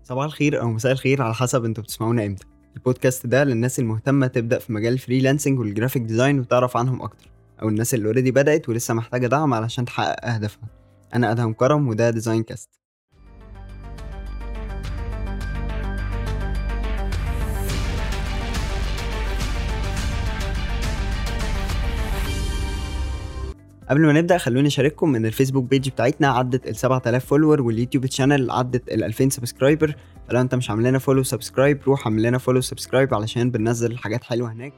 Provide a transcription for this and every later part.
صباح الخير او مساء الخير على حسب انتوا بتسمعونا امتى البودكاست ده للناس المهتمه تبدا في مجال الفريلانسنج والجرافيك ديزاين وتعرف عنهم اكتر او الناس اللي اوريدي بدات ولسه محتاجه دعم علشان تحقق اهدافها انا ادهم كرم وده ديزاين كاست قبل ما نبدا خلوني اشارككم ان الفيسبوك بيج بتاعتنا عدت ال 7000 فولور واليوتيوب تشانل عدت ال 2000 سبسكرايبر فلو انت مش عامل لنا فولو سبسكرايب روح اعمل لنا فولو سبسكرايب علشان بننزل حاجات حلوه هناك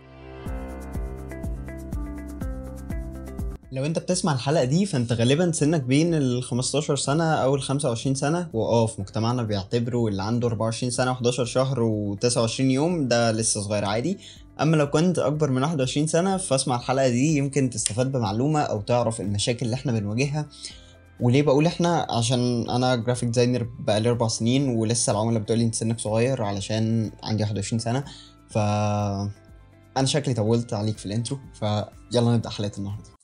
لو انت بتسمع الحلقه دي فانت غالبا سنك بين ال 15 سنه او ال 25 سنه واه في مجتمعنا بيعتبروا اللي عنده 24 سنه و11 شهر و29 يوم ده لسه صغير عادي اما لو كنت اكبر من 21 سنه فاسمع الحلقه دي يمكن تستفاد بمعلومه او تعرف المشاكل اللي احنا بنواجهها وليه بقول احنا عشان انا جرافيك ديزاينر بقالي اربع سنين ولسه العملاء بتقولي انت سنك صغير علشان عندي 21 سنه ف انا شكلي طولت عليك في الانترو فيلا نبدا حلقه النهارده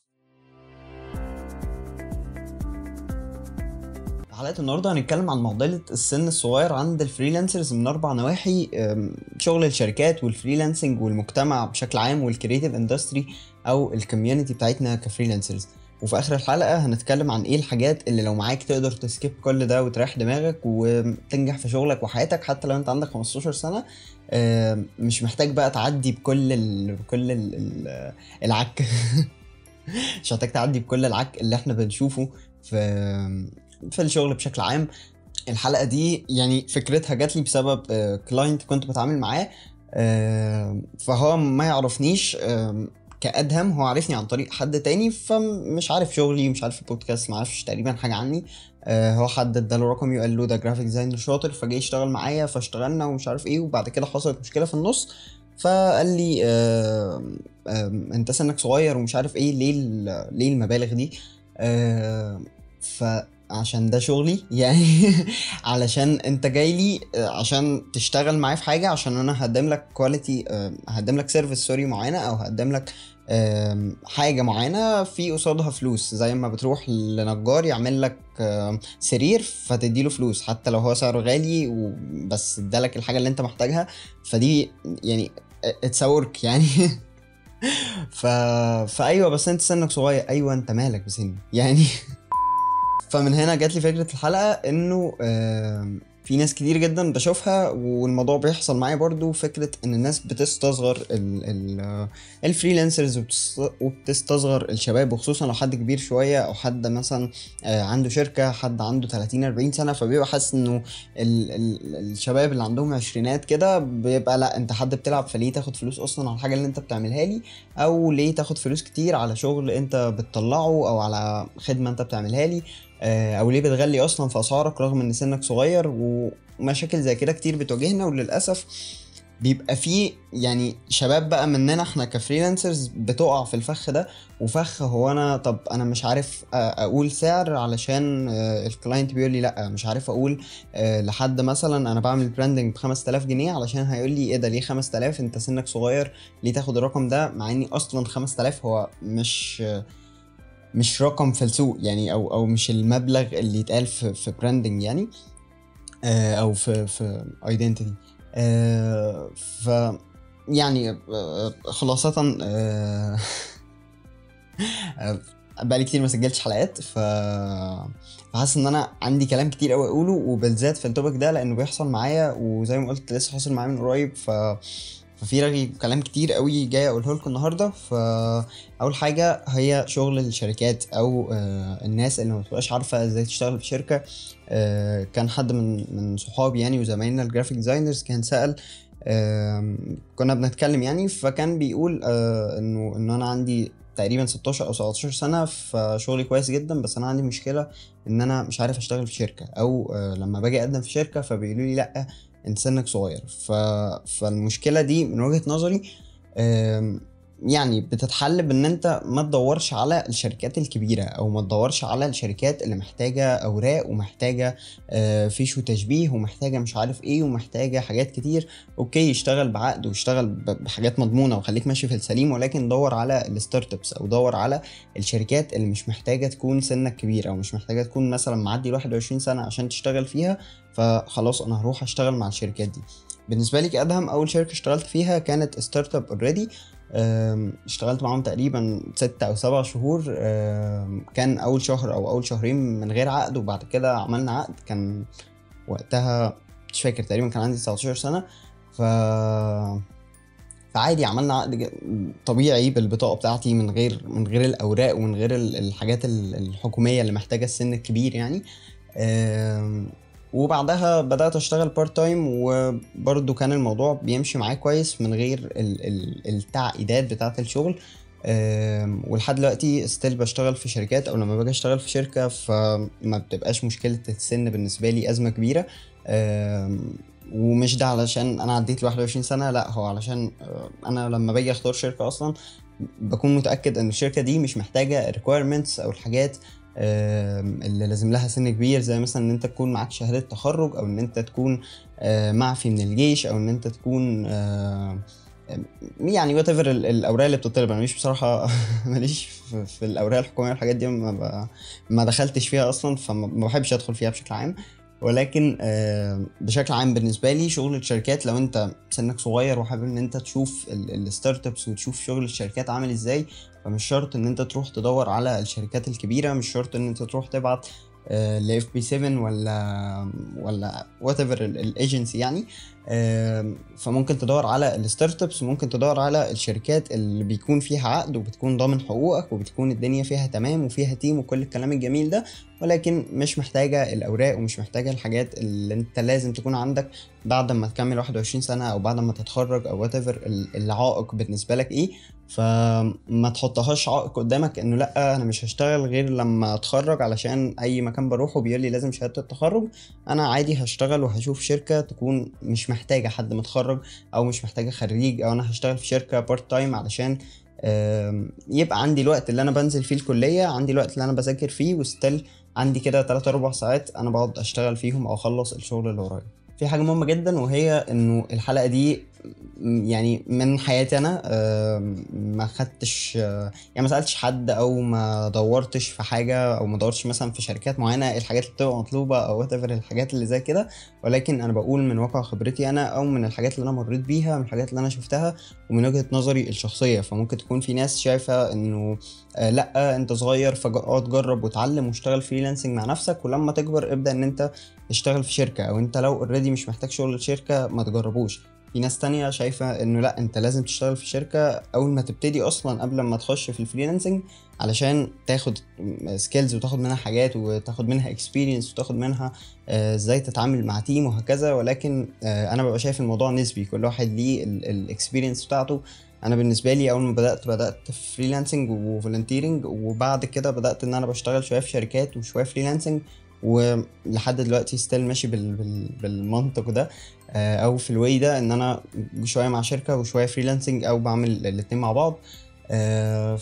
حلقه النهارده هنتكلم عن معضله السن الصغير عند الفريلانسرز من اربع نواحي شغل الشركات والفريلانسنج والمجتمع بشكل عام والكريتيف اندستري او الكوميونتي بتاعتنا كفريلانسرز وفي اخر الحلقه هنتكلم عن ايه الحاجات اللي لو معاك تقدر تسكيب كل ده وتريح دماغك وتنجح في شغلك وحياتك حتى لو انت عندك 15 سنه مش محتاج بقى تعدي بكل ال بكل ال العك مش محتاج تعدي بكل العك اللي احنا بنشوفه في في الشغل بشكل عام الحلقه دي يعني فكرتها جات لي بسبب كلاينت كنت بتعامل معاه فهو ما يعرفنيش كادهم هو عارفني عن طريق حد تاني فمش عارف شغلي مش عارف البودكاست ما عارفش تقريبا حاجه عني هو حد اداله رقمي وقال له ده جرافيك ديزاينر شاطر فجاي يشتغل معايا فاشتغلنا ومش عارف ايه وبعد كده حصلت مشكله في النص فقال لي آه آه انت سنك صغير ومش عارف ايه ليه ليه المبالغ دي آه ف عشان ده شغلي يعني علشان انت جاي لي عشان تشتغل معايا في حاجه عشان انا هقدم لك كواليتي هقدم لك سيرفيس سوري معينه او هقدم لك حاجه معينه في قصادها فلوس زي ما بتروح لنجار يعمل لك سرير فتدي له فلوس حتى لو هو سعره غالي بس ادالك الحاجه اللي انت محتاجها فدي يعني اتس ورك يعني ف... فايوه بس انت سنك صغير ايوه انت مالك بسني يعني فمن هنا جات لي فكره الحلقه انه في ناس كتير جدا بشوفها والموضوع بيحصل معايا برضو فكره ان الناس بتستصغر الفريلانسرز وبتستصغر الشباب وخصوصا لو حد كبير شويه او حد مثلا عنده شركه حد عنده 30 40 سنه فبيبقى حاسس انه ال ال الشباب اللي عندهم عشرينات كده بيبقى لا انت حد بتلعب فليه تاخد فلوس اصلا على الحاجه اللي انت بتعملها لي او ليه تاخد فلوس كتير على شغل انت بتطلعه او على خدمه انت بتعملها لي او ليه بتغلي اصلا في اسعارك رغم ان سنك صغير ومشاكل زي كده كتير بتواجهنا وللاسف بيبقى في يعني شباب بقى مننا احنا كفريلانسرز بتقع في الفخ ده وفخ هو انا طب انا مش عارف اقول سعر علشان الكلاينت بيقول لي لا مش عارف اقول لحد مثلا انا بعمل براندنج ب 5000 جنيه علشان هيقول لي ايه ده ليه 5000 انت سنك صغير ليه تاخد الرقم ده مع اني اصلا 5000 هو مش مش رقم في السوق يعني او او مش المبلغ اللي يتقال في في براندنج يعني آه او في في ايدنتيتي آه ف يعني آه خلاصة آه بقالي كتير ما سجلتش حلقات ف فحاسس ان انا عندي كلام كتير قوي اقوله وبالذات في التوبيك ده لانه بيحصل معايا وزي ما قلت لسه حاصل معايا من قريب ف ففي رغي كلام كتير قوي جاي اقوله لكم النهارده فاول حاجه هي شغل الشركات او آه الناس اللي ما بتبقاش عارفه ازاي تشتغل في شركه آه كان حد من من صحابي يعني وزمايلنا الجرافيك ديزاينرز كان سال آه كنا بنتكلم يعني فكان بيقول آه انه انه انا عندي تقريبا 16 او 17 سنه فشغلي كويس جدا بس انا عندي مشكله ان انا مش عارف اشتغل في شركه او آه لما باجي اقدم في شركه فبيقولوا لي لا انت سنك صغير ف... فالمشكله دي من وجهه نظري يعني بتتحل بان انت ما تدورش على الشركات الكبيره او ما تدورش على الشركات اللي محتاجه اوراق ومحتاجه آه، فيش وتشبيه ومحتاجه مش عارف ايه ومحتاجه حاجات كتير اوكي اشتغل بعقد واشتغل ب- بحاجات مضمونه وخليك ماشي في السليم ولكن دور على الستارت ابس او دور على الشركات اللي مش محتاجه تكون سنك كبير او مش محتاجه تكون مثلا معدي ال 21 سنه عشان تشتغل فيها فخلاص انا هروح اشتغل مع الشركات دي بالنسبه لي كادهم اول شركه اشتغلت فيها كانت ستارت اب اوريدي اشتغلت معاهم تقريبا ستة او سبع شهور أم، كان اول شهر او اول شهرين من غير عقد وبعد كده عملنا عقد كان وقتها مش فاكر تقريبا كان عندي 19 سنه ف فعادي عملنا عقد ج- طبيعي بالبطاقه بتاعتي من غير من غير الاوراق ومن غير ال- الحاجات ال- الحكوميه اللي محتاجه السن الكبير يعني أم، وبعدها بدات اشتغل بارت تايم وبرضه كان الموضوع بيمشي معايا كويس من غير ال- ال- التعقيدات بتاعه الشغل أم، ولحد دلوقتي ستيل بشتغل في شركات او لما باجي اشتغل في شركه فما بتبقاش مشكله السن بالنسبه لي ازمه كبيره أم، ومش ده علشان انا عديت ال 21 سنه لا هو علشان آه، انا لما باجي اختار شركه اصلا بكون متاكد ان الشركه دي مش محتاجه requirements او الحاجات آم، اللي لازم لها سن كبير زي مثلا ان انت تكون معاك شهاده تخرج او ان انت تكون آه، معفي من الجيش او ان انت تكون آه، يعني وات ايفر الاوراق اللي بتطلب انا مش بصراحه ماليش في, في الاوراق الحكوميه والحاجات دي ما, ب- ما دخلتش فيها اصلا فما ما بحبش ادخل فيها بشكل عام ولكن آه، بشكل عام بالنسبه لي شغل الشركات لو انت سنك صغير وحابب ان انت تشوف الستارت ابس وتشوف شغل الشركات عامل ازاي فمش شرط ان انت تروح تدور على الشركات الكبيره مش شرط ان انت تروح تبعت ل اف بي 7 ولا ولا وات ايفر الايجنسي يعني آم، فممكن تدور على الستارت ابس وممكن تدور على الشركات اللي بيكون فيها عقد وبتكون ضامن حقوقك وبتكون الدنيا فيها تمام وفيها تيم وكل الكلام الجميل ده ولكن مش محتاجه الاوراق ومش محتاجه الحاجات اللي انت لازم تكون عندك بعد ما تكمل 21 سنه او بعد ما تتخرج او وات ايفر العائق بالنسبه لك ايه فما تحطهاش عائق قدامك انه لا انا مش هشتغل غير لما اتخرج علشان اي مكان بروحه بيقول لي لازم شهاده التخرج انا عادي هشتغل وهشوف شركه تكون مش محتاجه حد متخرج او مش محتاجه خريج او انا هشتغل في شركه بارت تايم علشان آم، يبقى عندي الوقت اللي انا بنزل فيه الكليه عندي الوقت اللي انا بذاكر فيه وستيل عندي كده 3 4 ساعات انا بقعد اشتغل فيهم او اخلص الشغل اللي ورايا في حاجه مهمه جدا وهي انه الحلقه دي م- يعني من حياتي انا آم، ما خدتش آه، يعني ما سالتش حد او ما دورتش في حاجه او ما دورتش مثلا في شركات معينه إيه الحاجات اللي بتبقى مطلوبه او وات الحاجات اللي زي كده ولكن انا بقول من واقع خبرتي انا او من الحاجات اللي انا مريت بيها من الحاجات اللي انا شفتها ومن وجهه نظري الشخصيه فممكن تكون في ناس شايفه انه آه لا انت صغير فاقعد جرب واتعلم واشتغل فريلانسنج مع نفسك ولما تكبر ابدا ان انت تشتغل في شركه او انت لو اوريدي مش محتاج شغل الشركه ما تجربوش في ناس تانية شايفة انه لا انت لازم تشتغل في شركة اول ما تبتدي اصلا قبل ما تخش في الفريلانسنج علشان تاخد سكيلز وتاخد منها حاجات وتاخد منها اكسبيرينس وتاخد منها آه، ازاي تتعامل مع تيم وهكذا ولكن آه، انا ببقى شايف الموضوع نسبي كل واحد ليه الاكسبيرينس بتاعته انا بالنسبه لي اول ما بدات بدات فريلانسنج وفولنتيرنج وبعد كده بدات ان انا بشتغل شويه في شركات وشويه فريلانسنج ولحد دلوقتي ستيل ماشي بال... بال... بالمنطق ده آه، او في الواي ده ان انا شويه مع شركه وشويه فريلانسنج او بعمل الاتنين مع بعض آه،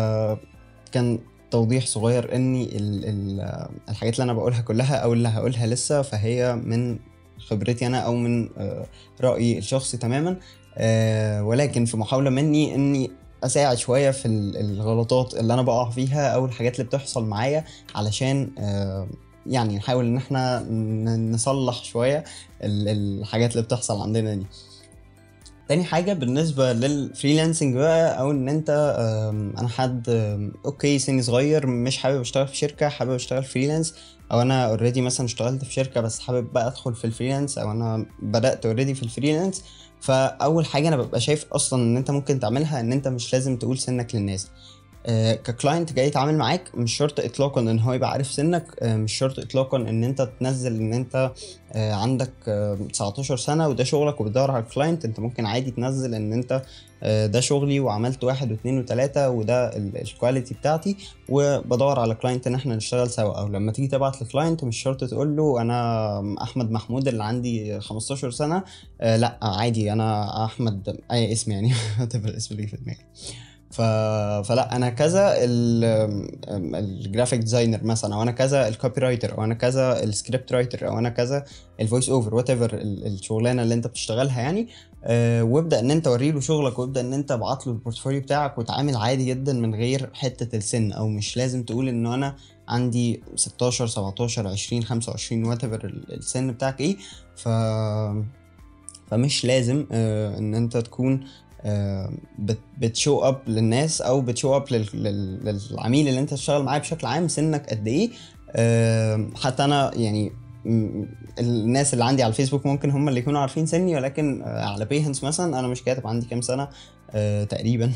فكان توضيح صغير اني ال... ال... الحاجات اللي انا بقولها كلها او اللي هقولها لسه فهي من خبرتي انا او من آه، رايي الشخصي تماما آه، ولكن في محاوله مني اني اساعد شويه في ال- الغلطات اللي انا بقع فيها او الحاجات اللي بتحصل معايا علشان آه، يعني نحاول ان احنا ن- نصلح شويه ال- الحاجات اللي بتحصل عندنا دي تاني حاجة بالنسبة للفريلانسنج بقى أو إن أنت آم، أنا حد آم، أوكي سني صغير مش حابب أشتغل في شركة حابب أشتغل فريلانس أو أنا أوريدي مثلا اشتغلت في شركة بس حابب بقى أدخل في الفريلانس أو أنا بدأت أوريدي في الفريلانس فأول حاجة أنا ببقى شايف أصلا إن أنت ممكن تعملها إن أنت مش لازم تقول سنك للناس آه، ككلاينت جاي يتعامل معاك مش شرط اطلاقا ان هو يبقى عارف سنك آه، مش شرط اطلاقا ان انت تنزل ان انت آه، عندك آه، 19 سنه وده شغلك وبتدور على الكلاينت انت ممكن عادي تنزل ان انت آه، ده شغلي وعملت واحد واثنين وثلاثه وده ال- الكواليتي بتاعتي وبدور على كلاينت ان احنا نشتغل سوا او لما تيجي تبعت لكلاينت مش شرط تقول له انا احمد محمود اللي عندي 15 سنه آه، لا عادي انا احمد اي اسم يعني whatever الاسم اللي في دماغي ف... فلا انا كذا الجرافيك ديزاينر مثلا او انا كذا الكوبي رايتر او انا كذا السكريبت رايتر او انا كذا الفويس اوفر وات ايفر الشغلانه اللي انت بتشتغلها يعني أه وابدا ان انت وري له شغلك وابدا ان انت ابعت له البورتفوليو بتاعك وتعامل عادي جدا من غير حته السن او مش لازم تقول انه انا عندي 16 17 20 25 وات ايفر السن بتاعك ايه ف فمش لازم آه ان انت تكون آه بتشو اب للناس او بتشو اب للعميل اللي انت تشتغل معاه بشكل عام سنك قد ايه آه حتى انا يعني الناس اللي عندي على الفيسبوك ممكن هم اللي يكونوا عارفين سني ولكن على بيهنس مثلا انا مش كاتب عندي كام سنه تقريبا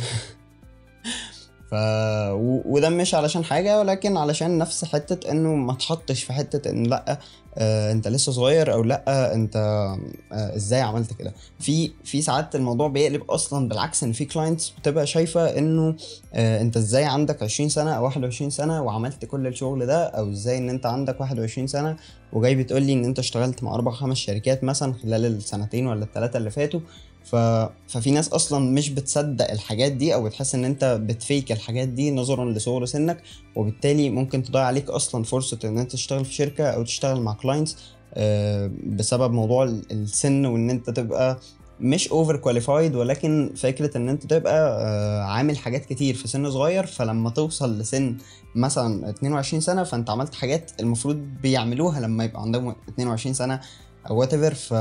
ف و... وده مش علشان حاجه ولكن علشان نفس حته انه ما تحطش في حته ان لا آه انت لسه صغير او لا انت آه ازاي عملت كده في في ساعات الموضوع بيقلب اصلا بالعكس ان في كلاينتس بتبقى شايفه انه آه انت ازاي عندك 20 سنه او 21 سنه وعملت كل الشغل ده او ازاي ان انت عندك 21 سنه وجاي بتقول لي ان انت اشتغلت مع اربع خمس شركات مثلا خلال السنتين ولا الثلاثه اللي فاتوا ف... ففي ناس اصلا مش بتصدق الحاجات دي او بتحس ان انت بتفيك الحاجات دي نظرا لصغر سنك وبالتالي ممكن تضيع عليك اصلا فرصه ان انت تشتغل في شركه او تشتغل مع كلاينتس بسبب موضوع السن وان انت تبقى مش اوفر كواليفايد ولكن فكره ان انت تبقى عامل حاجات كتير في سن صغير فلما توصل لسن مثلا 22 سنه فانت عملت حاجات المفروض بيعملوها لما يبقى عندهم 22 سنه او وات ف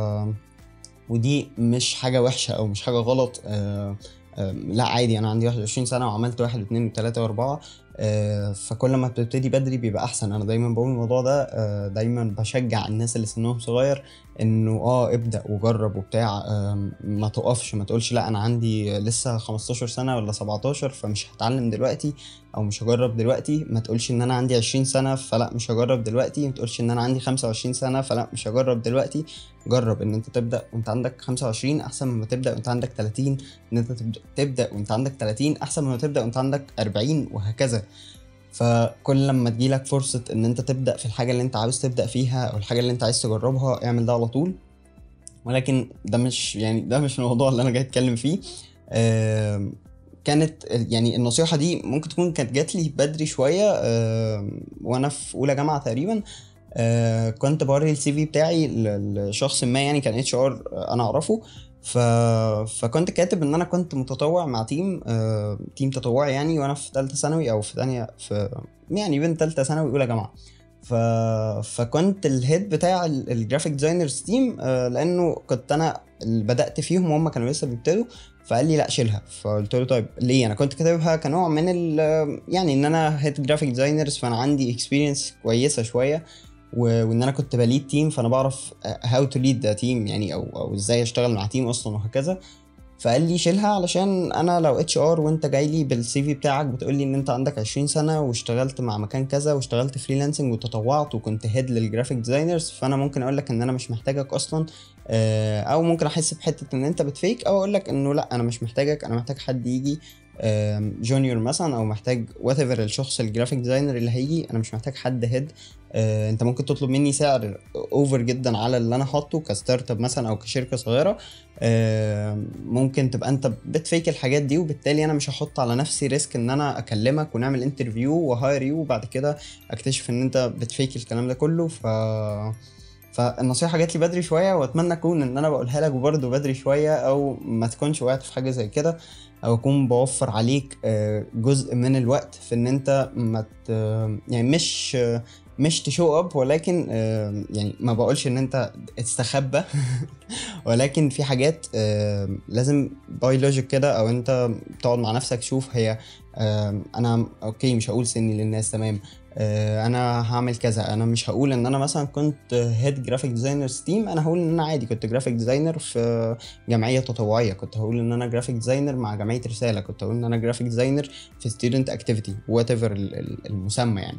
ودي مش حاجه وحشه او مش حاجه غلط آآ آآ لا عادي انا عندي 21 سنه وعملت واحد واثنين وثلاثه واربعه فكل ما بتبتدي بدري بيبقى احسن انا دايما بقول الموضوع ده دايما بشجع الناس اللي سنهم صغير انه اه ابدا وجرب وبتاع ما تقفش ما تقولش لا انا عندي لسه 15 سنه ولا 17 فمش هتعلم دلوقتي او مش هجرب دلوقتي ما تقولش ان انا عندي 20 سنه فلا مش هجرب دلوقتي ما تقولش ان انا عندي 25 سنه فلا مش هجرب دلوقتي جرب ان انت تبدا وانت عندك 25 احسن ما تبدا وانت عندك 30 ان انت تبدا تبدا وانت عندك 30 احسن ما تبدا وانت عندك 40 وهكذا فكل لما تجيلك فرصة ان انت تبدأ في الحاجة اللي انت عاوز تبدأ فيها او الحاجة اللي انت عايز تجربها اعمل ده على طول ولكن ده مش يعني ده مش الموضوع اللي انا جاي اتكلم فيه آه كانت يعني النصيحة دي ممكن تكون كانت جات لي بدري شوية آه وانا في اولى جامعة تقريبا آه كنت بوري السي في بتاعي لشخص ما يعني كان اتش ار انا اعرفه ف... فكنت كاتب ان انا كنت متطوع مع تيم آه... تيم تطوعي يعني وانا في ثالثه ثانوي او في ثانيه في يعني بين ثالثه ثانوي واولى جامعه ف... فكنت الهيد بتاع الجرافيك ديزاينرز تيم آه... لانه كنت انا اللي بدات فيهم وهم كانوا لسه بيبتدوا فقال لي لا شيلها فقلت له طيب ليه انا كنت كاتبها كنوع من ال يعني ان انا هيد جرافيك ديزاينرز فانا عندي اكسبيرينس كويسه شويه وان انا كنت بليد تيم فانا بعرف هاو تو ليد ذا تيم يعني او او ازاي اشتغل مع تيم اصلا وهكذا فقال لي شيلها علشان انا لو اتش ار وانت جاي لي بالسي في بتاعك بتقول لي ان انت عندك 20 سنه واشتغلت مع مكان كذا واشتغلت فريلانسنج وتطوعت وكنت هيد للجرافيك ديزاينرز فانا ممكن اقول لك ان انا مش محتاجك اصلا او ممكن احس بحته ان انت بتفيك او اقول لك انه لا انا مش محتاجك انا محتاج حد يجي جونيور مثلا او محتاج وات ايفر الشخص الجرافيك ديزاينر اللي هيجي انا مش محتاج حد هيد آه انت ممكن تطلب مني سعر اوفر جدا على اللي انا حاطه كستارت اب مثلا او كشركه صغيره آه ممكن تبقى انت بتفيك الحاجات دي وبالتالي انا مش هحط على نفسي ريسك ان انا اكلمك ونعمل انترفيو وهاير يو وبعد كده اكتشف ان انت بتفيك الكلام ده كله ف فالنصيحه جات لي بدري شويه واتمنى اكون ان انا بقولها لك برضه بدري شويه او ما تكونش وقعت في حاجه زي كده او اكون بوفر عليك جزء من الوقت في ان انت ما يعني مش مش تشو اب ولكن يعني ما بقولش ان انت استخبى ولكن في حاجات لازم باي لوجيك كده او انت تقعد مع نفسك تشوف هي انا اوكي مش هقول سني للناس تمام انا هعمل كذا انا مش هقول ان انا مثلا كنت هيد جرافيك ديزاينر تيم انا هقول ان انا عادي كنت جرافيك ديزاينر في جمعيه تطوعيه كنت هقول ان انا جرافيك ديزاينر مع جمعيه رساله كنت هقول ان انا جرافيك ديزاينر في ستودنت اكتيفيتي وات ايفر المسمى يعني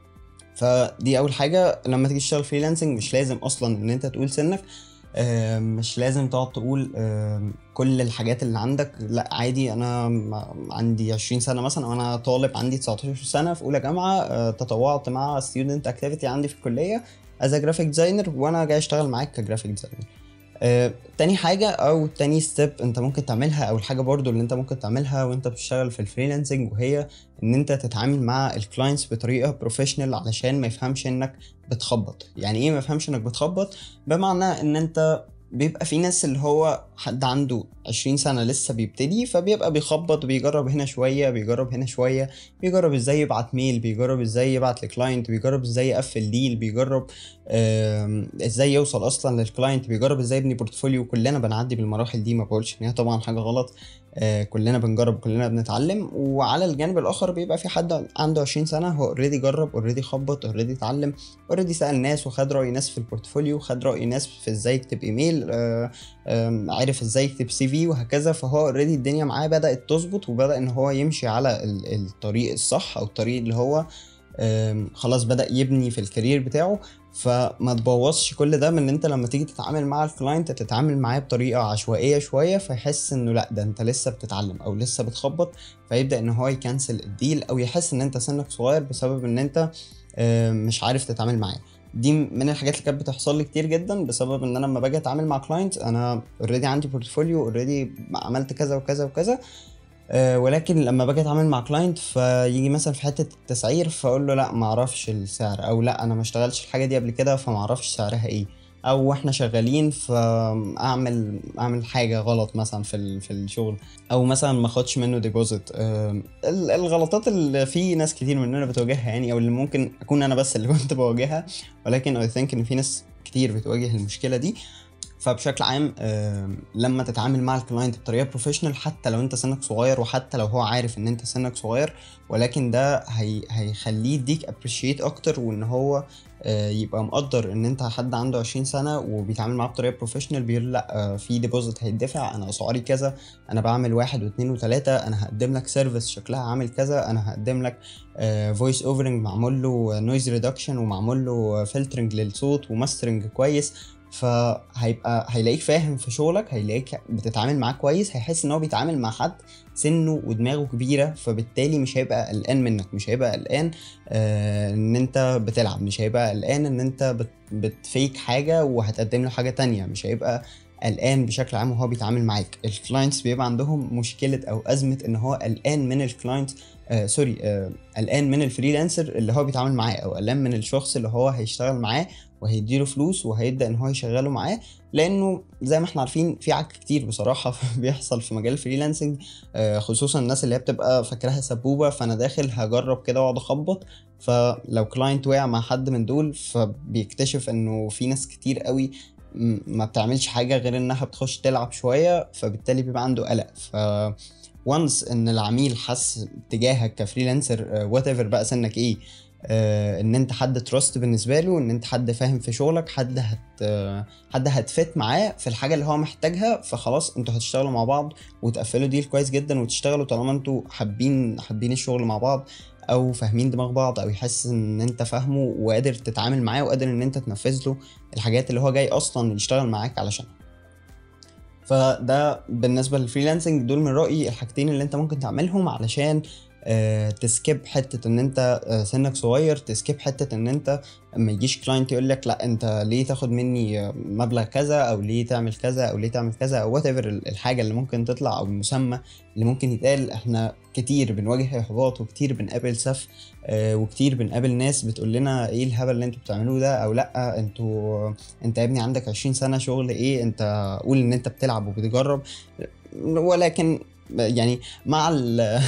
فدي اول حاجه لما تيجي تشتغل فريلانسنج مش لازم اصلا ان انت تقول سنك مش لازم تقعد تقول كل الحاجات اللي عندك لا عادي انا عندي 20 سنه مثلا وانا طالب عندي 19 سنه في اولى جامعه تطوعت مع ستودنت اكتيفيتي عندي في الكليه از جرافيك ديزاينر وانا جاي اشتغل معاك كجرافيك ديزاينر آه، تاني حاجة أو تاني ستيب أنت ممكن تعملها أو الحاجة برضو اللي أنت ممكن تعملها وأنت بتشتغل في الفريلانسنج وهي إن أنت تتعامل مع الكلاينتس بطريقة بروفيشنال علشان ما يفهمش إنك بتخبط يعني إيه ما يفهمش إنك بتخبط بمعنى إن أنت بيبقى في ناس اللي هو حد عنده عشرين سنة لسه بيبتدي فبيبقى بيخبط بيجرب هنا شوية بيجرب هنا شوية بيجرب ازاي يبعت ميل بيجرب ازاي يبعت لكلاينت بيجرب ازاي يقفل ديل بيجرب آم، ازاي يوصل اصلا للكلاينت بيجرب ازاي يبني بورتفوليو كلنا بنعدي بالمراحل دي ما بقولش ان هي طبعا حاجة غلط آه، كلنا بنجرب كلنا بنتعلم وعلى الجانب الاخر بيبقى في حد عنده 20 سنه هو اوريدي جرب اوريدي خبط اوريدي اتعلم اوريدي سال ناس وخد راي ناس في البورتفوليو خد راي ناس في ازاي يكتب ايميل آه، آم، عرف ازاي يكتب سي في وهكذا فهو اوريدي الدنيا معاه بدات تظبط وبدا ان هو يمشي على ال- الطريق الصح او الطريق اللي هو آم، خلاص بدا يبني في الكارير بتاعه فما تبوظش كل ده من ان انت لما تيجي تتعامل مع الكلاينت تتعامل معاه بطريقه عشوائيه شويه فيحس انه لا ده انت لسه بتتعلم او لسه بتخبط فيبدا ان هو يكنسل الديل او يحس ان انت سنك صغير بسبب ان انت آه، مش عارف تتعامل معاه دي من الحاجات اللي كانت بتحصل لي كتير جدا بسبب ان انا لما باجي اتعامل مع كلاينت انا اوريدي عندي بورتفوليو اوريدي عملت كذا وكذا وكذا آه، ولكن لما باجي اتعامل مع كلاينت فيجي مثلا في حته التسعير فاقول له لا ما اعرفش السعر او لا انا ما اشتغلتش الحاجه دي قبل كده فما اعرفش سعرها ايه او احنا شغالين فاعمل اعمل حاجه غلط مثلا في ال- في الشغل او مثلا ما اخدش منه ديبوزيت الغلطات اللي في ناس كتير مننا بتواجهها يعني او اللي ممكن اكون انا بس اللي كنت بواجهها ولكن اي ثينك ان في ناس كتير بتواجه المشكله دي فبشكل عام آم، لما تتعامل مع الكلاينت بطريقه بروفيشنال حتى لو انت سنك صغير وحتى لو هو عارف ان انت سنك صغير ولكن ده هي هيخليه يديك ابريشيت اكتر وان هو آه، يبقى مقدر ان انت حد عنده 20 سنه وبيتعامل معاه بطريقه بروفيشنال بيقول لا آه، في ديبوزيت هيدفع انا اسعاري كذا انا بعمل واحد واثنين وثلاثه انا هقدم لك سيرفيس شكلها عامل كذا انا هقدم لك فويس اوفرنج معمول له نويز ريدكشن ومعمول له فلترنج للصوت وماسترنج كويس فهيبقى هيلاقيك فاهم في شغلك هيلاقيك بتتعامل معاه كويس هيحس ان هو بيتعامل مع حد سنه ودماغه كبيره فبالتالي مش هيبقى قلقان منك مش هيبقى قلقان آه ان انت بتلعب مش هيبقى قلقان ان انت بت بتفيك حاجه وهتقدم له حاجه تانية مش هيبقى قلقان بشكل عام وهو بيتعامل معاك الكلاينتس بيبقى عندهم مشكله او ازمه ان هو قلقان من الكلاينت آه سوري آه قلقان من الفريلانسر اللي هو بيتعامل معاه او قلقان من الشخص اللي هو هيشتغل معاه وهيديله فلوس وهيبدا ان هو يشغله معاه لانه زي ما احنا عارفين في عك كتير بصراحه بيحصل في مجال الفريلانسنج آه، خصوصا الناس اللي هي بتبقى فاكراها سبوبه فانا داخل هجرب كده واقعد اخبط فلو كلاينت وقع مع حد من دول فبيكتشف انه في ناس كتير قوي م- ما بتعملش حاجه غير انها بتخش تلعب شويه فبالتالي بيبقى عنده قلق ف وانس ان العميل حس تجاهك كفريلانسر وات ايفر بقى سنك ايه آه، ان انت حد تراست بالنسبه له ان انت حد فاهم في شغلك حد هت آه، حد هتفت معاه في الحاجه اللي هو محتاجها فخلاص انتوا هتشتغلوا مع بعض وتقفلوا ديل كويس جدا وتشتغلوا طالما انتوا حابين حابين الشغل مع بعض او فاهمين دماغ بعض او يحس ان انت فاهمه وقادر تتعامل معاه وقادر ان انت تنفذ له الحاجات اللي هو جاي اصلا يشتغل معاك علشانها فده بالنسبه للفريلانسنج دول من رايي الحاجتين اللي انت ممكن تعملهم علشان آه، تسكيب حته ان انت آه، سنك صغير تسكيب حته ان انت اما يجيش كلاينت يقول لك لا انت ليه تاخد مني آه، مبلغ كذا او ليه تعمل كذا او ليه تعمل كذا او وات ايفر الحاجه اللي ممكن تطلع او المسمى اللي ممكن يتقال احنا كتير بنواجه احباط وكتير بنقابل سف آه، وكتير بنقابل ناس بتقول لنا ايه الهبل اللي انتوا بتعملوه ده او لا انتوا انت يا ابني عندك 20 سنه شغل ايه انت قول ان انت بتلعب وبتجرب ولكن يعني مع ال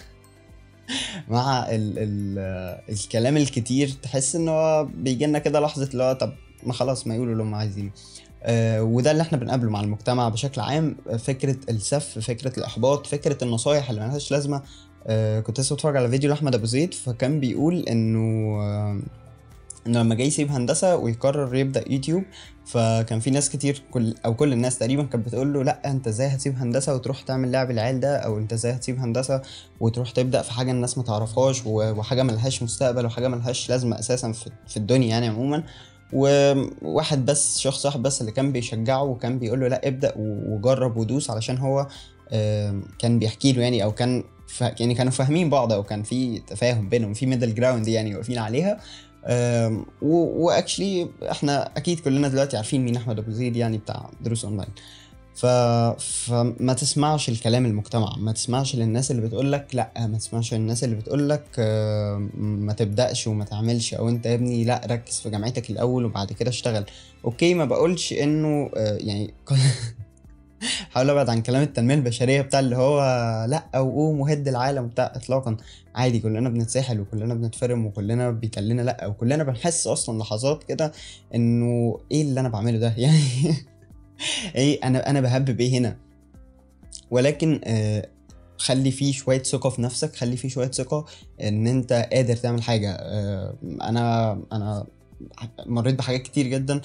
مع ال ال الكلام الكتير تحس ان هو بيجي لنا كده لحظه اللي هو طب ما خلاص ما يقولوا اللي هم عايزينه آه وده اللي احنا بنقابله مع المجتمع بشكل عام آه، فكره السف فكره الاحباط فكره النصايح اللي ملهاش لازمه آه كنت لسه بتفرج على فيديو لاحمد ابو زيد فكان بيقول انه آه انه لما جاي يسيب هندسه ويقرر يبدا يوتيوب فكان في ناس كتير كل او كل الناس تقريبا كانت بتقول له لا انت ازاي هتسيب هندسه وتروح تعمل لعب العيال ده او انت ازاي هتسيب هندسه وتروح تبدا في حاجه الناس ما تعرفهاش و- وحاجه ملهاش مستقبل وحاجه ملهاش لازمه اساسا في, في الدنيا يعني عموما وواحد بس شخص واحد بس اللي كان بيشجعه وكان بيقول له لا ابدا و- وجرب ودوس علشان هو آم، كان بيحكي له يعني او كان ف... يعني كانوا فاهمين بعض او كان في تفاهم بينهم في ميدل جراوند يعني واقفين عليها واكشلي احنا اكيد كلنا دلوقتي عارفين مين احمد ابو زيد يعني بتاع دروس اونلاين ف... فما تسمعش الكلام المجتمع ما تسمعش للناس اللي بتقول لك لا ما تسمعش للناس اللي بتقول لك ما تبداش وما تعملش او انت يا ابني لا ركز في جامعتك الاول وبعد كده اشتغل اوكي ما بقولش انه آه، يعني حاول ابعد عن كلام التنميه البشريه بتاع اللي هو لا وقوم وهد العالم بتاع اطلاقا عادي كلنا بنتسحل وكلنا بنتفرم وكلنا بيتقال لنا لا وكلنا بنحس اصلا لحظات كده انه ايه اللي انا بعمله ده يعني ايه انا انا بهبب ايه هنا ولكن آه خلي فيه شويه ثقه في نفسك خلي فيه شويه ثقه ان انت قادر تعمل حاجه آه انا انا مريت بحاجات كتير جدا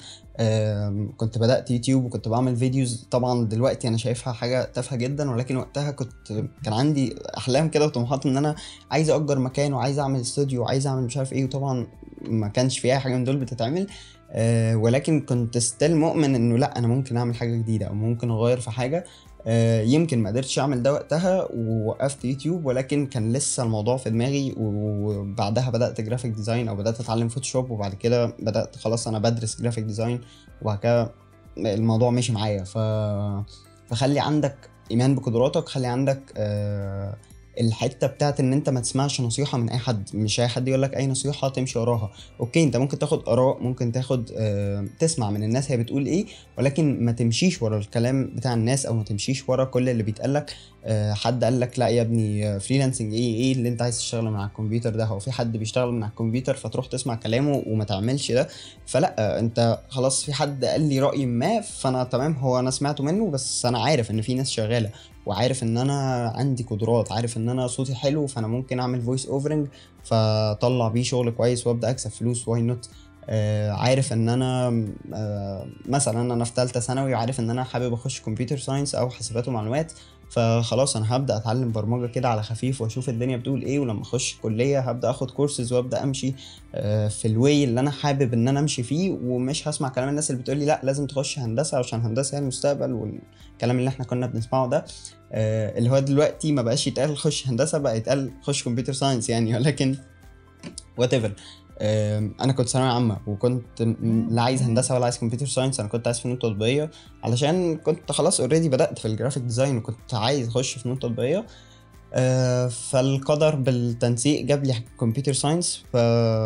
كنت بدات يوتيوب وكنت بعمل فيديوز طبعا دلوقتي انا شايفها حاجه تافهه جدا ولكن وقتها كنت كان عندي احلام كده وطموحات ان انا عايز اجر مكان وعايز اعمل استوديو وعايز اعمل مش عارف ايه وطبعا ما كانش في اي حاجه من دول بتتعمل أه ولكن كنت ستيل مؤمن انه لا انا ممكن اعمل حاجه جديده او ممكن اغير في حاجه أه يمكن ما قدرتش اعمل ده وقتها ووقفت يوتيوب ولكن كان لسه الموضوع في دماغي وبعدها بدات جرافيك ديزاين او بدات اتعلم فوتوشوب وبعد كده بدات خلاص انا بدرس جرافيك ديزاين وبعد كده الموضوع مشي معايا ف... فخلي عندك ايمان بقدراتك خلي عندك أه الحته بتاعت ان انت ما تسمعش نصيحه من اي حد مش اي حد يقول لك اي نصيحه تمشي وراها اوكي انت ممكن تاخد اراء ممكن تاخد آه تسمع من الناس هي بتقول ايه ولكن ما تمشيش ورا الكلام بتاع الناس او ما تمشيش ورا كل اللي بيتقال لك آه حد قال لك لا يا ابني فريلانسنج ايه ايه اللي انت عايز تشتغل من على الكمبيوتر ده هو في حد بيشتغل من على الكمبيوتر فتروح تسمع كلامه وما تعملش ده فلا انت خلاص في حد قال لي راي ما فانا تمام هو انا سمعته منه بس انا عارف ان في ناس شغاله وعارف ان انا عندي قدرات عارف ان انا صوتي حلو فانا ممكن اعمل فويس اوفرنج فاطلع بيه شغل كويس وابدا اكسب فلوس واي نوت آه عارف ان انا آه مثلا انا في ثالثه ثانوي وعارف ان انا حابب اخش كمبيوتر ساينس او حاسبات ومعلومات فخلاص انا هبدا اتعلم برمجه كده على خفيف واشوف الدنيا بتقول ايه ولما اخش كليه هبدا اخد كورسز وابدا امشي آه في الواي اللي انا حابب ان انا امشي فيه ومش هسمع كلام الناس اللي بتقول لي لا لازم تخش هندسه عشان هندسه هي المستقبل والكلام اللي احنا كنا بنسمعه ده آه اللي هو دلوقتي ما بقاش يتقال خش هندسه بقى يتقال خش كمبيوتر ساينس يعني ولكن وات ايفر انا كنت ثانويه عامه وكنت لا عايز هندسه ولا عايز كمبيوتر ساينس انا كنت عايز فنون تطبيقيه علشان كنت خلاص اوريدي بدات في الجرافيك ديزاين وكنت عايز اخش فنون تطبيقيه أه فالقدر بالتنسيق جاب لي كمبيوتر ساينس ف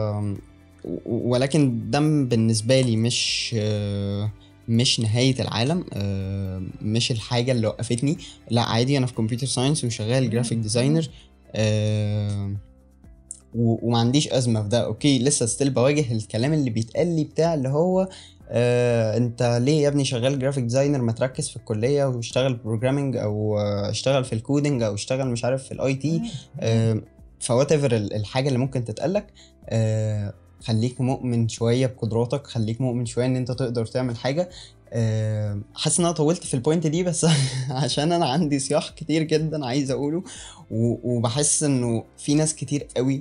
ولكن ده بالنسبه لي مش أه مش نهاية العالم أه مش الحاجة اللي وقفتني لا عادي أنا في كمبيوتر ساينس وشغال جرافيك ديزاينر أه وما عنديش ازمه في ده اوكي لسه ستيل بواجه الكلام اللي بيتقال لي بتاع اللي هو آه انت ليه يا ابني شغال جرافيك ديزاينر ما تركز في الكليه واشتغل بروجرامنج او آه اشتغل في الكودنج او اشتغل مش عارف في الاي تي آه فوات ايفر الحاجه اللي ممكن تتقالك آه خليك مؤمن شويه بقدراتك خليك مؤمن شويه ان انت تقدر تعمل حاجه أه حاسس ان انا طولت في البوينت دي بس عشان انا عندي صياح كتير جدا عايز اقوله وبحس انه في ناس كتير قوي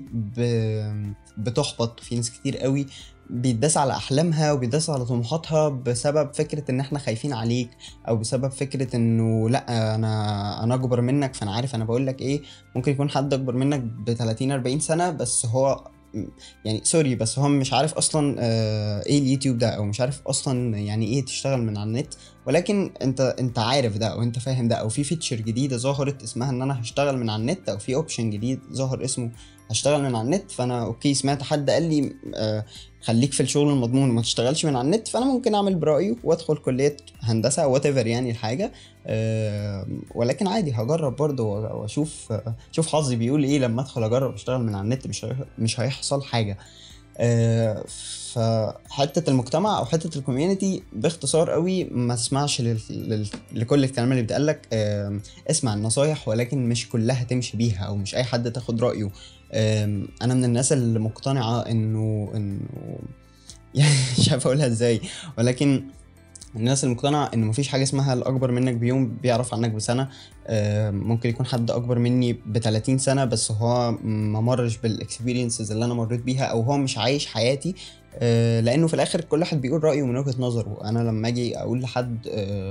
بتحبط في ناس كتير قوي بيتداس على احلامها وبيتداس على طموحاتها بسبب فكره ان احنا خايفين عليك او بسبب فكره انه لا انا انا اكبر منك فانا عارف انا بقول لك ايه ممكن يكون حد اكبر منك ب 30 40 سنه بس هو يعني سوري بس هو مش عارف اصلا آه ايه اليوتيوب ده او مش عارف اصلا يعني ايه تشتغل من على النت ولكن انت انت عارف ده او انت فاهم ده او في فيتشر جديده ظهرت اسمها ان انا هشتغل من على النت او في اوبشن جديد ظهر اسمه هشتغل من على النت فانا اوكي سمعت حد قال لي آه خليك في الشغل المضمون وما تشتغلش من على النت فانا ممكن اعمل برايي وادخل كليه هندسه او وات ايفر يعني الحاجه أه ولكن عادي هجرب برضه واشوف اشوف حظي بيقول ايه لما ادخل اجرب اشتغل من على النت مش مش هيحصل حاجه أه فحته المجتمع او حته الكوميونتي باختصار قوي ما تسمعش لل... لل... لكل الكلام اللي بيتقال لك أه اسمع النصايح ولكن مش كلها تمشي بيها او مش اي حد تاخد رايه انا من الناس اللي مقتنعه انه انه يعني مش عارف اقولها ازاي ولكن الناس المقتنعة ان مفيش حاجة اسمها الاكبر منك بيوم بيعرف عنك بسنة ممكن يكون حد اكبر مني ب 30 سنة بس هو ما مرش بالاكسبيرينسز اللي انا مريت بيها او هو مش عايش حياتي لانه في الاخر كل واحد بيقول رأيه من وجهة نظره انا لما اجي اقول لحد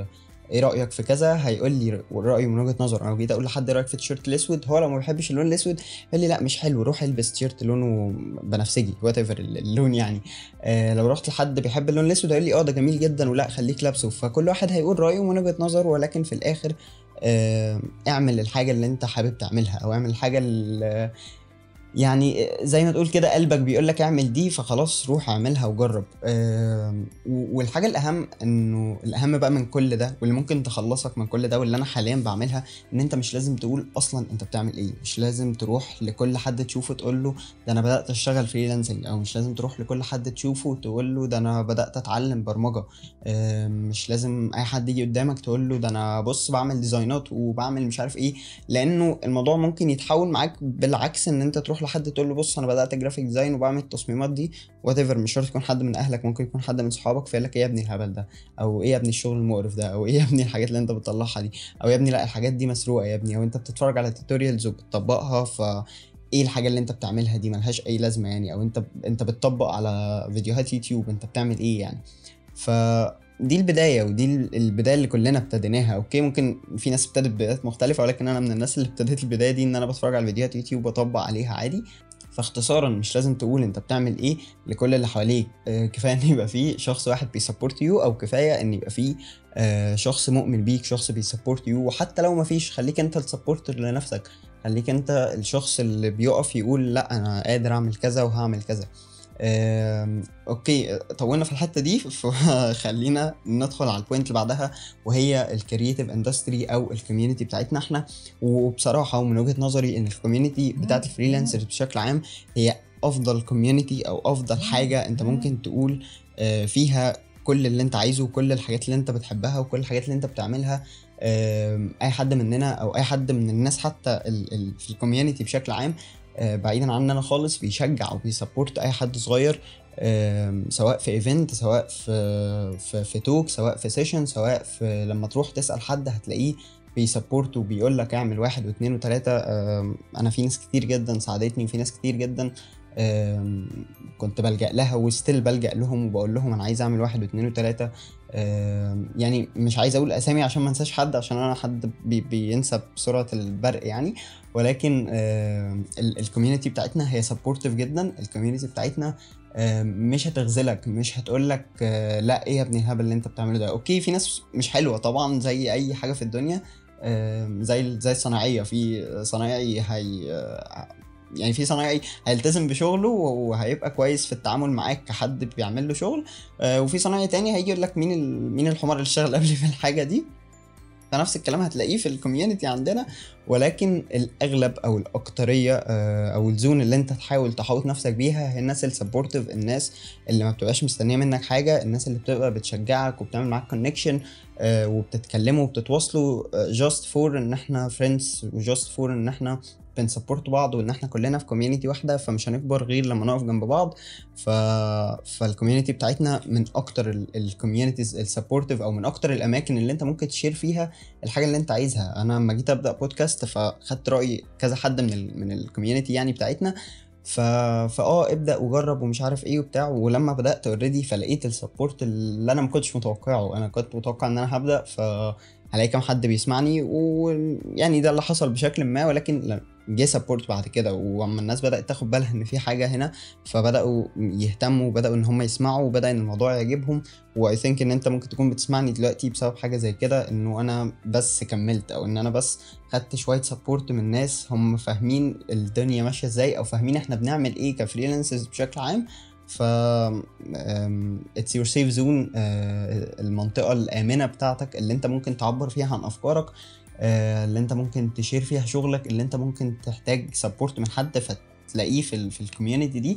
ايه رايك في كذا هيقول لي رايه من وجهه نظر انا جيت اقول لحد ايه رايك في التيشيرت الاسود هو لو ما بيحبش اللون الاسود يقول لي لا مش حلو روح البس تيشيرت لونه بنفسجي وات ايفر اللون يعني آه لو رحت لحد بيحب اللون الاسود هيقول لي اه ده جميل جدا ولا خليك لابسه فكل واحد هيقول رايه من وجهه نظره ولكن في الاخر آه اعمل الحاجه اللي انت حابب تعملها او اعمل الحاجه اللي يعني زي ما تقول كده قلبك بيقول لك اعمل دي فخلاص روح اعملها وجرب أه والحاجه الاهم انه الاهم بقى من كل ده واللي ممكن تخلصك من كل ده واللي انا حاليا بعملها ان انت مش لازم تقول اصلا انت بتعمل ايه مش لازم تروح لكل حد تشوفه تقول له ده انا بدات اشتغل فريلانسنج او مش لازم تروح لكل حد تشوفه تقول له ده انا بدات اتعلم برمجه أه مش لازم اي حد يجي قدامك تقول له ده انا بص بعمل ديزاينات وبعمل مش عارف ايه لانه الموضوع ممكن يتحول معاك بالعكس ان انت تروح لحد تقول له بص انا بدات جرافيك ديزاين وبعمل التصميمات دي وات ايفر مش شرط يكون حد من اهلك ممكن يكون حد من صحابك فيقول لك ايه يا ابني الهبل ده او ايه يا ابني الشغل المقرف ده او ايه يا ابني الحاجات اللي انت بتطلعها دي او يا ابني لا الحاجات دي مسروقه يا ابني او انت بتتفرج على توتوريالز وبتطبقها ف ايه الحاجه اللي انت بتعملها دي ملهاش اي لازمه يعني او انت انت بتطبق على فيديوهات يوتيوب انت بتعمل ايه يعني ف دي البدايه ودي البدايه اللي كلنا ابتديناها اوكي ممكن في ناس ابتدت بدايات مختلفه ولكن انا من الناس اللي ابتديت البدايه دي ان انا بتفرج على فيديوهات يوتيوب واطبق عليها عادي فاختصارا مش لازم تقول انت بتعمل ايه لكل اللي حواليك آه كفايه ان يبقى في شخص واحد بيسبورت يو او كفايه ان يبقى في آه شخص مؤمن بيك شخص بيسبورت يو وحتى لو ما فيش خليك انت السبورتر لنفسك خليك انت الشخص اللي بيقف يقول لا انا قادر اعمل كذا وهعمل كذا اوكي طولنا في الحته دي فخلينا ندخل على البوينت اللي بعدها وهي الكرييتيف اندستري او الكوميونتي بتاعتنا احنا وبصراحه ومن وجهه نظري ان الكوميونتي بتاعت الفريلانسرز بشكل عام هي افضل كوميونتي او افضل حاجه انت ممكن تقول فيها كل اللي انت عايزه وكل الحاجات اللي انت بتحبها وكل الحاجات اللي انت بتعملها اي حد مننا او اي حد من الناس حتى في الكوميونتي بشكل عام بعيدا عني انا خالص بيشجع وبيسبورت اي حد صغير سواء في ايفنت سواء في في, في توك سواء في سيشن سواء في لما تروح تسال حد هتلاقيه بيسبورت وبيقول لك اعمل واحد واثنين وثلاثه انا في ناس كتير جدا ساعدتني وفي ناس كتير جدا كنت بلجأ لها وستيل بلجأ لهم وبقول لهم انا عايز اعمل واحد واثنين وثلاثه يعني مش عايز اقول اسامي عشان ما انساش حد عشان انا حد بي بينسى بسرعه البرق يعني ولكن الكوميونتي بتاعتنا هي سبورتيف جدا الكوميونتي بتاعتنا مش هتغزلك مش هتقولك لا ايه يا ابني الهبل اللي انت بتعمله ده اوكي في ناس مش حلوه طبعا زي اي حاجه في الدنيا زي زي الصناعيه في صنايعي هي يعني في صنايعي هيلتزم بشغله وهيبقى كويس في التعامل معاك كحد بيعمل له شغل وفي صنايعي تاني هيجي يقول لك مين مين الحمار اللي اشتغل قبلي في الحاجه دي فنفس الكلام هتلاقيه في الكوميونتي عندنا ولكن الاغلب او الاكتريه او الزون اللي انت تحاول تحوط نفسك بيها هي الناس السبورتيف الناس اللي ما بتبقاش مستنيه منك حاجه الناس اللي بتبقى بتشجعك وبتعمل معاك كونكشن وبتتكلموا وبتتواصلوا جاست فور ان احنا فريندز وجاست فور ان احنا بنسبورت بعض وان احنا كلنا في كوميونتي واحده فمش هنكبر غير لما نقف جنب بعض ف فالكوميونتي بتاعتنا من اكتر الكوميونيتيز السبورتيف او من اكتر الاماكن اللي انت ممكن تشير فيها الحاجه اللي انت عايزها انا لما جيت ابدا بودكاست فخدت راي كذا حد من ال من الكوميونتي يعني بتاعتنا ف فاه ابدا وجرب ومش عارف ايه وبتاع ولما بدات اوريدي فلقيت السبورت اللي انا ما كنتش متوقعه انا كنت متوقع ان انا هبدا ف هلاقي كام حد بيسمعني ويعني ده اللي حصل بشكل ما ولكن جه سبورت بعد كده واما الناس بدات تاخد بالها ان في حاجه هنا فبداوا يهتموا وبداوا ان هم يسمعوا وبدا ان الموضوع يعجبهم واي ثينك ان انت ممكن تكون بتسمعني دلوقتي بسبب حاجه زي كده انه انا بس كملت او ان انا بس خدت شويه سبورت من ناس هم فاهمين الدنيا ماشيه ازاي او فاهمين احنا بنعمل ايه كفريلانسرز بشكل عام ف اتس يور سيف زون المنطقه الامنه بتاعتك اللي انت ممكن تعبر فيها عن افكارك اللي انت ممكن تشير فيها شغلك اللي انت ممكن تحتاج سبورت من حد فتلاقيه في في الكوميونتي دي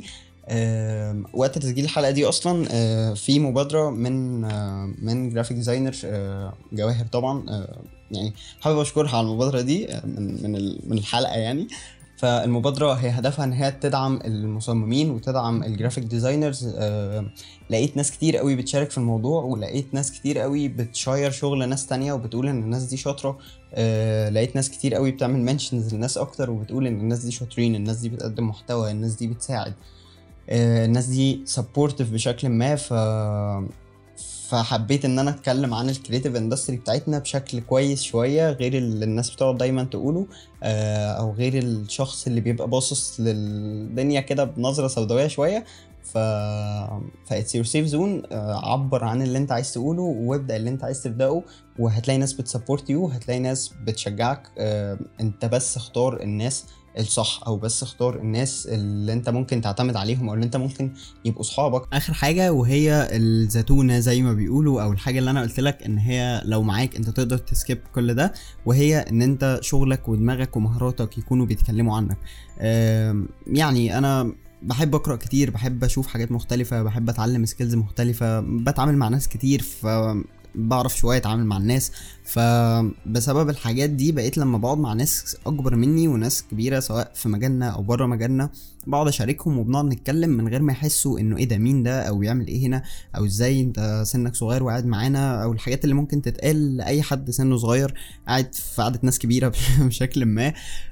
وقت تسجيل الحلقه دي اصلا في مبادره من من جرافيك ديزاينر جواهر طبعا يعني حابب اشكرها على المبادره دي من من من الحلقه يعني فالمبادرة هي هدفها ان هي تدعم المصممين وتدعم الجرافيك ديزاينرز آه لقيت ناس كتير قوي بتشارك في الموضوع ولقيت ناس كتير قوي بتشاير شغل ناس تانية وبتقول ان الناس دي شاطرة آه لقيت ناس كتير قوي بتعمل منشنز للناس اكتر وبتقول ان الناس دي شاطرين الناس دي بتقدم محتوى الناس دي بتساعد آه الناس دي سبورتيف بشكل ما ف فحبيت ان انا اتكلم عن الكريتيف اندستري بتاعتنا بشكل كويس شويه غير اللي الناس بتقعد دايما تقوله آه، او غير الشخص اللي بيبقى باصص للدنيا كده بنظره سوداويه شويه ف ف اتس يور سيف زون عبر عن اللي انت عايز تقوله وابدا اللي انت عايز تبداه وهتلاقي ناس بتسبورت يو هتلاقي ناس بتشجعك آه، انت بس اختار الناس الصح او بس اختار الناس اللي انت ممكن تعتمد عليهم او اللي انت ممكن يبقوا صحابك اخر حاجه وهي الزتونه زي ما بيقولوا او الحاجه اللي انا قلت لك ان هي لو معاك انت تقدر تسكيب كل ده وهي ان انت شغلك ودماغك ومهاراتك يكونوا بيتكلموا عنك آم، يعني انا بحب اقرا كتير بحب اشوف حاجات مختلفه بحب اتعلم سكيلز مختلفه بتعامل مع ناس كتير ف بعرف شويه اتعامل مع الناس فبسبب الحاجات دي بقيت لما بقعد مع ناس اكبر مني وناس كبيره سواء في مجالنا او بره مجالنا بقعد اشاركهم وبنقعد نتكلم من غير ما يحسوا انه ايه ده مين ده او بيعمل ايه هنا او ازاي انت سنك صغير وقاعد معانا او الحاجات اللي ممكن تتقال لاي حد سنه صغير قاعد في قعده ناس كبيره بشكل ما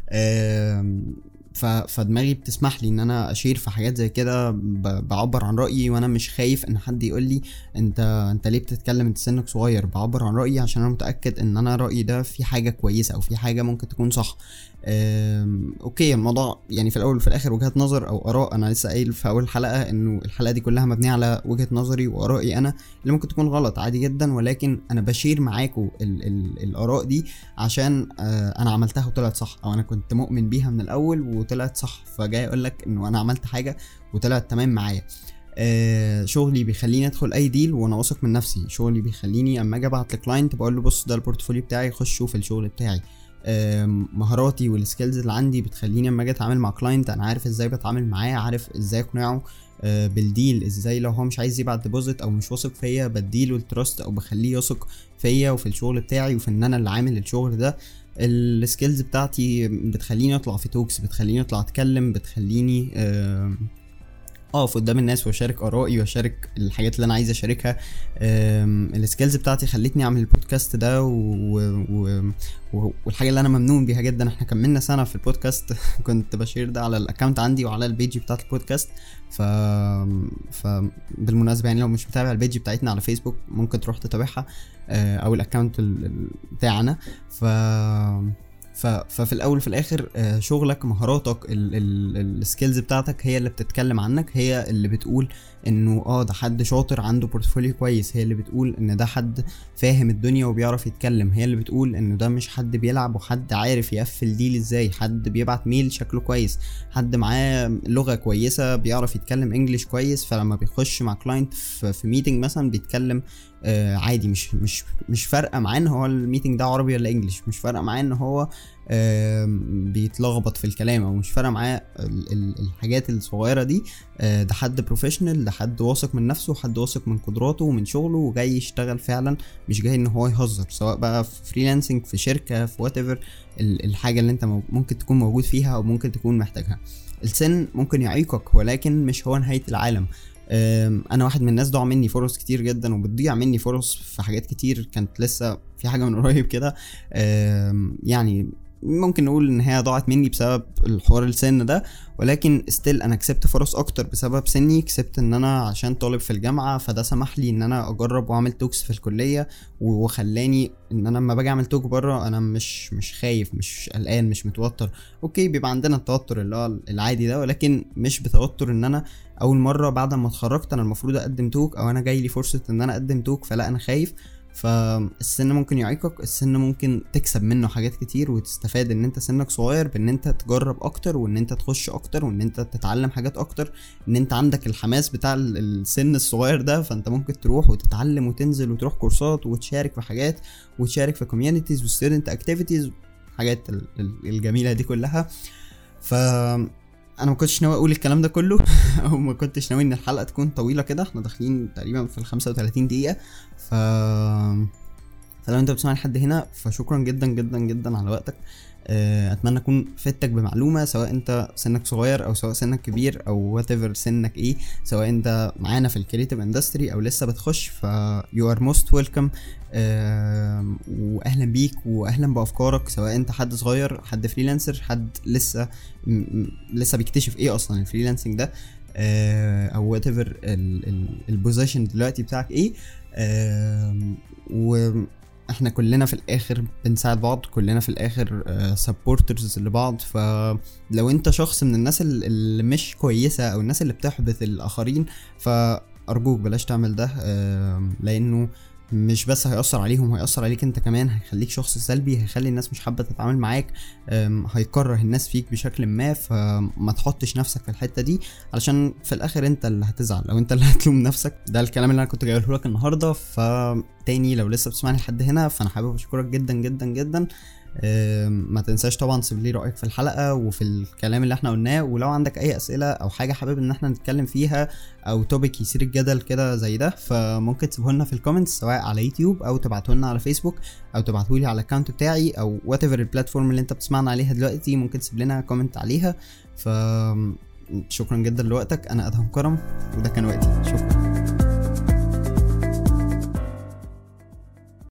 آم، ف... فدماغي بتسمح لي ان انا اشير في حاجات زي كده ب... بعبر عن رايي وانا مش خايف ان حد يقول لي انت انت ليه بتتكلم انت سنك صغير بعبر عن رايي عشان انا متاكد ان انا رايي ده في حاجه كويسه او في حاجه ممكن تكون صح أم... اوكي الموضوع يعني في الاول وفي الاخر وجهات نظر او اراء انا لسه قايل في اول حلقه انه الحلقه دي كلها مبنيه على وجهه نظري وارائي انا اللي ممكن تكون غلط عادي جدا ولكن انا بشير معاكم ال... ال... الاراء دي عشان آه، انا عملتها وطلعت صح او انا كنت مؤمن بيها من الاول وطلعت صح فجاي اقول لك انه انا عملت حاجه وطلعت تمام معايا آه شغلي بيخليني ادخل اي ديل وانا واثق من نفسي شغلي بيخليني اما اجي ابعت لكلاينت بقول له بص ده البورتفوليو بتاعي خش شوف الشغل بتاعي آه مهاراتي والسكيلز اللي عندي بتخليني اما اجي اتعامل مع كلاينت انا عارف ازاي بتعامل معاه عارف ازاي اقنعه آه، بالديل ازاي لو هو مش عايز يبعت ديبوزيت او مش واثق فيا بديله التراست او بخليه يثق فيا وفي الشغل بتاعي وفي ان انا اللي عامل الشغل ده السكيلز بتاعتي بتخليني اطلع في توكس بتخليني اطلع اتكلم بتخليني آه، اقف قدام الناس واشارك ارائي واشارك الحاجات اللي انا عايز اشاركها آم، السكيلز بتاعتي خلتني اعمل البودكاست ده و... و... و... والحاجه اللي انا ممنون بيها جدا احنا كملنا سنه في البودكاست كنت بشير ده على الاكونت عندي وعلى البيج بتاعت البودكاست ف فبالمناسبه يعني لو مش متابع البيج بتاعتنا على فيسبوك ممكن تروح تتابعها آه، او الاكونت ال- ال- بتاعنا ف ف... ففي الاول وفي الاخر آه، شغلك مهاراتك السكيلز بتاعتك هي اللي بتتكلم عنك هي اللي بتقول انه اه ده حد شاطر عنده بورتفوليو كويس هي اللي بتقول ان ده حد فاهم الدنيا وبيعرف يتكلم هي اللي بتقول انه ده مش حد بيلعب وحد عارف يقفل ديل ازاي حد بيبعت ميل شكله كويس حد معاه لغه كويسه بيعرف يتكلم انجليش كويس فلما بيخش مع كلاينت في, في ميتنج مثلا بيتكلم آه عادي مش مش مش فارقه معاه ان هو الميتنج ده عربي ولا انجليش مش فارقه معاه ان هو آم، بيتلخبط في الكلام او مش فارقه معاه ال- ال- الحاجات الصغيره دي آه، ده حد بروفيشنال ده حد واثق من نفسه حد واثق من قدراته ومن شغله وجاي يشتغل فعلا مش جاي ان هو يهزر سواء بقى في فريلانسنج في شركه في وات ايفر الحاجه اللي انت مو- ممكن تكون موجود فيها او ممكن تكون محتاجها السن ممكن يعيقك ولكن مش هو نهايه العالم أم، انا واحد من الناس ضاع مني فرص كتير جدا وبتضيع مني فرص في حاجات كتير كانت لسه في حاجه من قريب كده أم، يعني ممكن نقول ان هي ضاعت مني بسبب الحوار السن ده ولكن ستيل انا كسبت فرص اكتر بسبب سني كسبت ان انا عشان طالب في الجامعه فده سمح لي ان انا اجرب واعمل توكس في الكليه و- وخلاني ان انا لما باجي اعمل توك بره انا مش مش خايف مش قلقان مش متوتر اوكي بيبقى عندنا التوتر اللي هو العادي ده ولكن مش بتوتر ان انا اول مره بعد ما اتخرجت انا المفروض اقدم توك او انا جاي لي فرصه ان انا اقدم توك فلا انا خايف فالسن ممكن يعيقك السن ممكن تكسب منه حاجات كتير وتستفاد ان انت سنك صغير بان انت تجرب اكتر وان انت تخش اكتر وان انت تتعلم حاجات اكتر ان انت عندك الحماس بتاع ال- السن الصغير ده فانت ممكن تروح وتتعلم وتنزل وتروح كورسات وتشارك في حاجات وتشارك في كوميونيتيز وستودنت اكتيفيتيز الحاجات ال- ال- الجميله دي كلها ف انا ما كنتش ناوي اقول الكلام ده كله او ما كنتش ناوي ان الحلقه تكون طويله كده احنا داخلين تقريبا في ال 35 دقيقه ف فلو انت بتسمعني لحد هنا فشكرا جدا جدا جدا على وقتك آه، اتمنى اكون فدتك بمعلومه سواء انت سنك صغير او سواء سنك كبير او وات ايفر سنك ايه سواء انت معانا في الكريتيف اندستري او لسه بتخش ف يو ار موست ويلكم واهلا بيك واهلا بافكارك سواء انت حد صغير حد فريلانسر حد لسه م- م- لسه بيكتشف ايه اصلا الفريلانسنج ده آه، او وات ايفر البوزيشن دلوقتي بتاعك ايه آم، واحنا كلنا في الاخر بنساعد بعض كلنا في الاخر سبورترز لبعض فلو انت شخص من الناس ال- اللي مش كويسه او الناس اللي بتحبط الاخرين فارجوك بلاش تعمل ده آم، لانه مش بس هيأثر عليهم هيأثر عليك انت كمان هيخليك شخص سلبي هيخلي الناس مش حابة تتعامل معاك أم، هيكره الناس فيك بشكل ما فما تحطش نفسك في الحتة دي علشان في الاخر انت اللي هتزعل او انت اللي هتلوم نفسك ده الكلام اللي انا كنت جايبه لك النهارده فتاني لو لسه بتسمعني لحد هنا فانا حابب اشكرك جدا جدا جدا أم، ما تنساش طبعا تسيب لي رايك في الحلقه وفي الكلام اللي احنا قلناه ولو عندك اي اسئله او حاجه حابب ان احنا نتكلم فيها او توبيك يثير الجدل كده زي ده فممكن تسيبه لنا في الكومنتس سواء على يوتيوب او تبعته لنا على فيسبوك او تبعته لي على الاكونت بتاعي او وات ايفر البلاتفورم اللي انت بتسمعنا عليها دلوقتي ممكن تسيب لنا كومنت عليها ف شكرا جدا لوقتك انا ادهم كرم وده كان وقتي شكرا